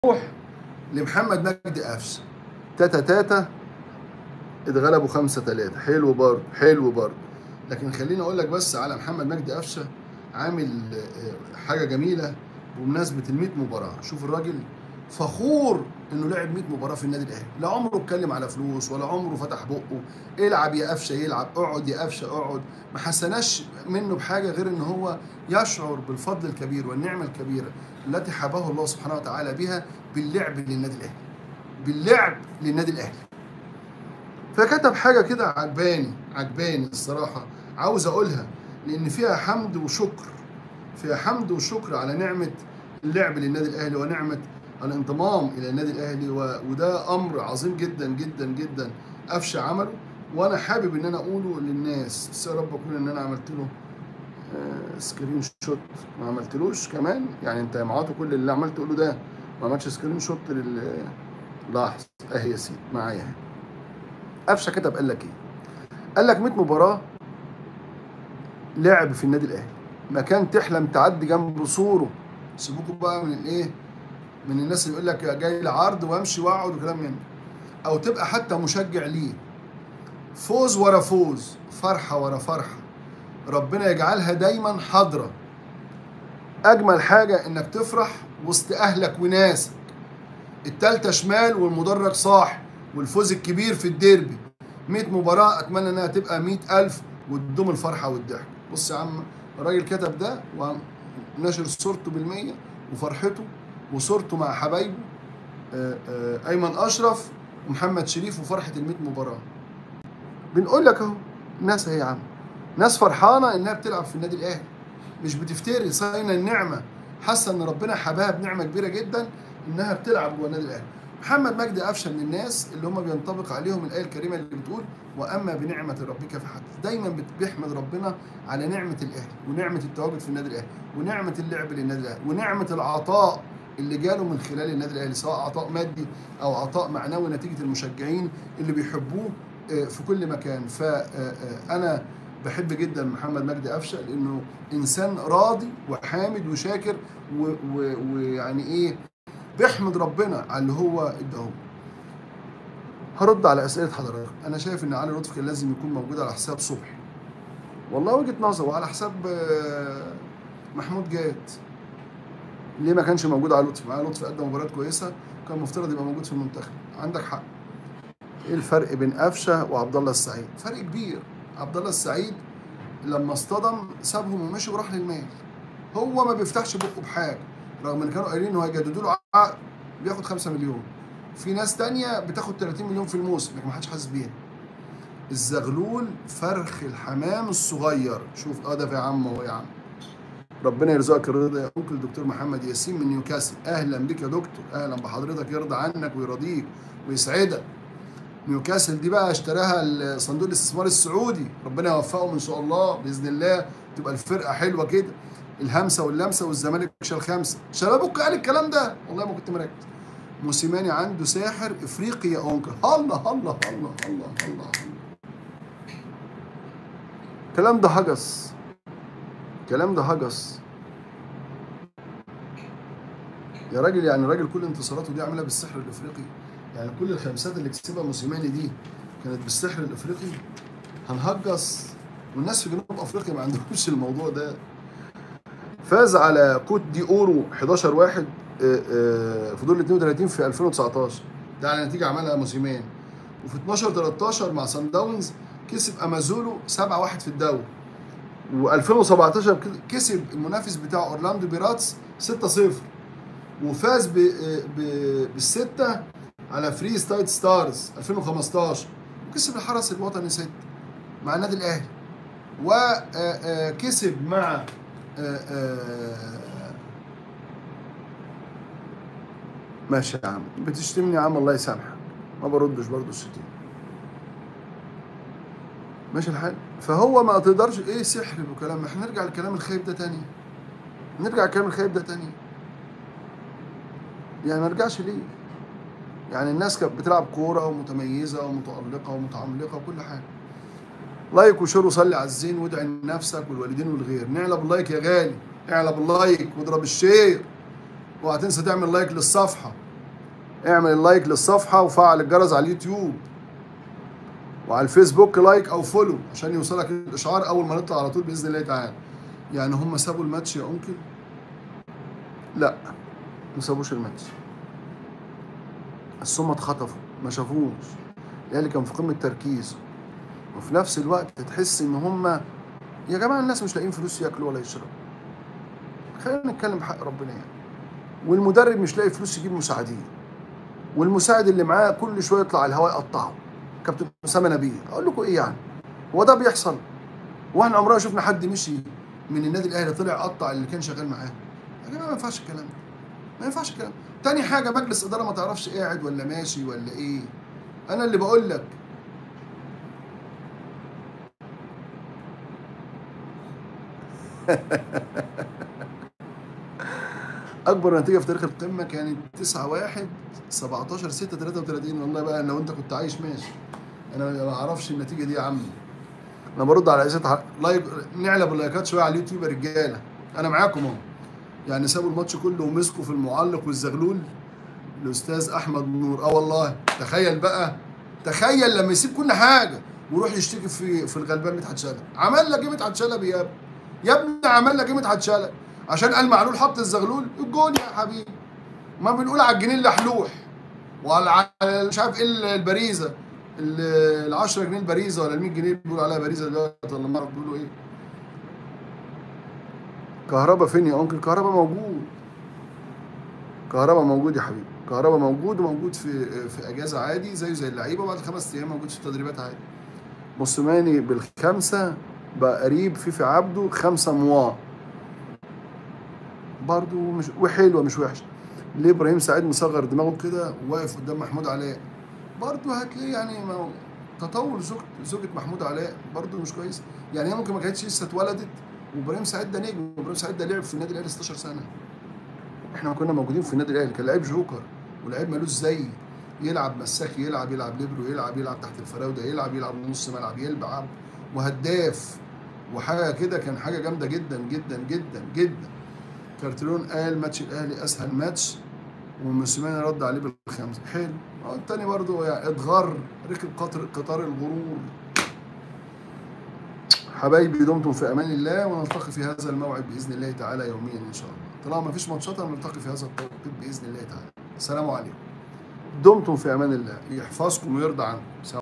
نروح لمحمد مجدي قفشه تاتا تاتا اتغلبوا خمسة تلاتة حلو برضه حلو برضه لكن خليني اقول لك بس على محمد مجدي قفشه عامل آه، حاجه جميله بمناسبه ال 100 مباراه شوف الراجل فخور انه لعب 100 مباراه في النادي الاهلي لا عمره اتكلم على فلوس ولا عمره فتح بقه العب يا قفشه يلعب اقعد يا قفشه اقعد ما حسناش منه بحاجه غير ان هو يشعر بالفضل الكبير والنعمه الكبيره التي حباه الله سبحانه وتعالى بها باللعب للنادي الاهلي باللعب للنادي الاهلي فكتب حاجه كده عجباني عجباني الصراحه عاوز اقولها لان فيها حمد وشكر فيها حمد وشكر على نعمه اللعب للنادي الاهلي ونعمه الانضمام الى النادي الاهلي و- وده امر عظيم جدا جدا جدا قفشه عمله وانا حابب ان انا اقوله للناس بس يا رب اكون ان انا عملت له آه، سكرين شوت ما عملتلوش كمان يعني انت يا معاطي كل اللي عملت تقوله ده ما عملتش سكرين شوت لل لاحظ اهي يا سيدي معايا اهي قفشه كتب قال لك ايه؟ قال لك 100 مباراه لعب في النادي الاهلي مكان تحلم تعدي جنب سوره سيبوكوا بقى من الايه؟ من الناس اللي يقول لك جاي لي عرض وامشي واقعد وكلام من ده. او تبقى حتى مشجع ليه فوز ورا فوز فرحه ورا فرحه ربنا يجعلها دايما حاضره اجمل حاجه انك تفرح وسط اهلك وناسك التالتة شمال والمدرج صاح والفوز الكبير في الديربي 100 مباراة أتمنى إنها تبقى 100000 وتدوم الفرحة والضحك بص يا عم الراجل كتب ده ونشر صورته بالمية وفرحته وصورته مع حبايبه آه، آه، أيمن أشرف ومحمد شريف وفرحة ال 100 مباراة بنقول لك أهو ناس أهي يا عم ناس فرحانة إنها بتلعب في النادي الأهلي مش بتفتري صاينة النعمة حاسة إن ربنا حباها بنعمة كبيرة جدا إنها بتلعب جوه النادي الأهلي محمد مجدي قفشه من الناس اللي هم بينطبق عليهم الايه الكريمه اللي بتقول واما بنعمه ربك فحدث دايما بت- بيحمد ربنا على نعمه الاهلي ونعمه التواجد في النادي الاهلي ونعمه اللعب للنادي الاهلي ونعمه العطاء اللي جاله من خلال النادي الاهلي سواء عطاء مادي او عطاء معنوي نتيجه المشجعين اللي بيحبوه آه، في كل مكان فانا بحب جدا محمد مجدي قفشه لانه انسان راضي وحامد وشاكر و- و- ويعني ايه بيحمد ربنا على اللي هو اداه هرد على اسئله حضرتك انا شايف ان علي لطفي كان لازم يكون موجود على حساب صبحي والله وجهه نظر وعلى حساب آه، محمود جاد ليه ما كانش موجود علي لطفي علي لطفي قدم مباريات كويسه كان المفترض يبقى موجود في المنتخب عندك حق ايه الفرق بين قفشه وعبد الله السعيد فرق كبير عبد الله السعيد لما اصطدم سابهم ومشي وراح للمال هو ما بيفتحش بقه بحاجه رغم ان كانوا قايلين انه هيجددوا له عقد بياخد 5 مليون في ناس تانية بتاخد 30 مليون في الموسم لكن ما حدش حاسس بيها الزغلول فرخ الحمام الصغير شوف اه ده يا عم اهو يا عم ربنا يرزقك الرضا يا انكل دكتور محمد ياسين من نيوكاسل اهلا بك يا دكتور اهلا بحضرتك يرضى عنك ويرضيك ويسعدك نيوكاسل دي بقى اشتراها صندوق الاستثمار السعودي ربنا يوفقهم ان شاء الله باذن الله تبقى الفرقه حلوه كده الهمسه واللمسه والزمالك شال خمسه شبابك قال الكلام ده والله ما كنت مركز موسيماني عنده ساحر افريقي يا اونكل الله الله الله الله الله الله الكلام ده هجس الكلام ده هجس يا راجل يعني الراجل كل انتصاراته دي عاملها بالسحر الافريقي يعني كل الخمسات اللي كسبها موسيماني دي كانت بالسحر الافريقي هنهجس والناس في جنوب افريقيا ما عندهمش الموضوع ده فاز على كوت دي اورو 11 واحد آه، آه، في دور ال 32 في 2019 ده على نتيجه عملها موسيماني وفي 12 13 مع سان داونز كسب امازولو 7 1 في الدوري و2017 كسب المنافس بتاعه اورلاندو بيراتس 6 0 وفاز ب ب بالسته على فري ستايت ستارز 2015 وكسب الحرس الوطني 6 مع النادي الاهلي وكسب مع آه، آه، ماشي يا عم بتشتمني يا عم الله يسامحك ما بردش برضه الشتيمه ماشي الحال فهو ما تقدرش ايه سحر وكلام احنا نرجع للكلام الخايب ده تاني نرجع للكلام الخايب ده تاني يعني ما نرجعش ليه يعني الناس كانت بتلعب كوره ومتميزه ومتالقه ومتعمقه وكل حاجه لايك وشير وصلي على الزين وادعي لنفسك والوالدين والغير نعلى باللايك يا غالي اعلى باللايك واضرب الشير اوعى تنسى تعمل لايك للصفحه اعمل اللايك للصفحه وفعل الجرس على اليوتيوب وعلى الفيسبوك لايك او فولو عشان يوصلك الاشعار اول ما نطلع على طول باذن الله تعالى يعني هم سابوا الماتش يا انكل لا ما سابوش الماتش بس هم اتخطفوا ما شافوش الاهلي كان في قمه تركيزه وفي نفس الوقت تحس ان هم يا جماعه الناس مش لاقيين فلوس ياكلوا ولا يشربوا خلينا نتكلم بحق ربنا يعني والمدرب مش لاقي فلوس يجيب مساعدين والمساعد اللي معاه كل شويه يطلع على الهواء يقطعه كابتن اسامه نبيه اقول لكم ايه يعني هو ده بيحصل واحنا عمرنا شفنا حد مشي من النادي الاهلي طلع قطع اللي كان شغال معاه يا جماعه ما ينفعش الكلام ده ما ينفعش الكلام تاني حاجه مجلس اداره ما تعرفش قاعد ولا ماشي ولا ايه انا اللي بقول لك اكبر نتيجه في تاريخ القمه كانت 9 1 17 6 33 والله بقى لو انت كنت عايش ماشي انا ما اعرفش النتيجه دي يا عم انا برد على اسئله لايك نعلب اللايكات شويه على اليوتيوب يا رجاله انا معاكم اهو يعني سابوا الماتش كله ومسكوا في المعلق والزغلول الاستاذ احمد نور اه والله تخيل بقى تخيل لما يسيب كل حاجه ويروح يشتكي في في الغلبان مدحت شلبي عمل لك ايه مدحت شلبي يا ابني يا ابني عمل لك ايه مدحت شلبي عشان قال معلول حط الزغلول الجول يا حبيبي ما بنقول على الجنيه اللحلوح وعلى مش عارف ايه البريزه ال 10 جنيه البريزه ولا ال 100 جنيه بيقولوا عليها بريزه دلوقتي ولا ما اعرف بيقولوا ايه كهربا فين يا انكل كهربا موجود كهربا موجود يا حبيبي كهربا موجود وموجود في في اجازه عادي زيه زي اللعيبه وبعد خمس ايام موجود في التدريبات عادي موسيماني بالخمسه بقى قريب فيفي عبده خمسه موا برضه مش وحلوه مش وحشه ليه ابراهيم سعيد مصغر دماغه كده وواقف قدام محمود علاء برضه هتلاقيه يعني ما تطور زوجة زوجة محمود علاء برضه مش كويس يعني هي ممكن ما كانتش لسه اتولدت وابراهيم سعيد ده نجم وابراهيم سعيد ده لعب في النادي الاهلي 16 سنه احنا كنا موجودين في النادي الاهلي كان لعيب جوكر ولعيب مالوش زي يلعب مساك يلعب يلعب ليبرو يلعب يلعب تحت الفراوده يلعب يلعب نص ملعب يلعب وهداف وحاجه كده كان حاجه جامده جدا جدا جدا جدا كارتلون قال ماتش الاهلي اسهل ماتش وموسيماني رد عليه بالخمسه حلو التاني برضه يعني اتغر ركب قطر قطار الغرور حبايبي دمتم في امان الله ونلتقي في هذا الموعد باذن الله تعالى يوميا ان شاء الله طالما ما فيش ماتشات نلتقي في هذا التوقيت باذن الله تعالى السلام عليكم دمتم في امان الله يحفظكم ويرضى عنكم